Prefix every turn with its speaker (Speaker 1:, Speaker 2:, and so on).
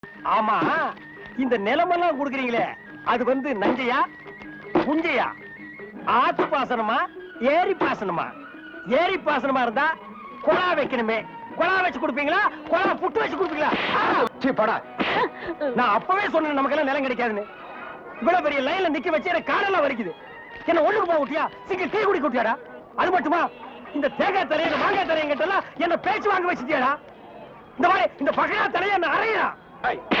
Speaker 1: ஆமா இந்த நிலமெல்லாம் கொடுக்குறீங்களே அது வந்து நஞ்சையா புஞ்சையா ஆத்து பாசனமா ஏரி பாசனமா ஏரி பாசனமா இருந்தா குழா வைக்கணுமே குழா வச்சு கொடுப்பீங்களா குழா புட்டு வச்சு கொடுப்பீங்களா ஆ!
Speaker 2: சீ படா
Speaker 1: நான் அப்பவே சொன்னேன் நமக்கெல்லாம் நிலம் கிடைக்காதுன்னு இவ்வளவு பெரிய லைன்ல நிக்க வச்சு எனக்கு காலெல்லாம் வலிக்குது என்ன ஒண்ணுக்கு போக விட்டியா சிங்க டீ குடி விட்டியாடா அது மட்டுமா இந்த தேங்காய் தலைய இந்த மாங்காய் தலையங்கிட்ட எல்லாம் என்ன பேச்சு வாங்க வச்சுட்டியாடா இந்த மாதிரி இந்த பகையா தலைய என்ன அறையா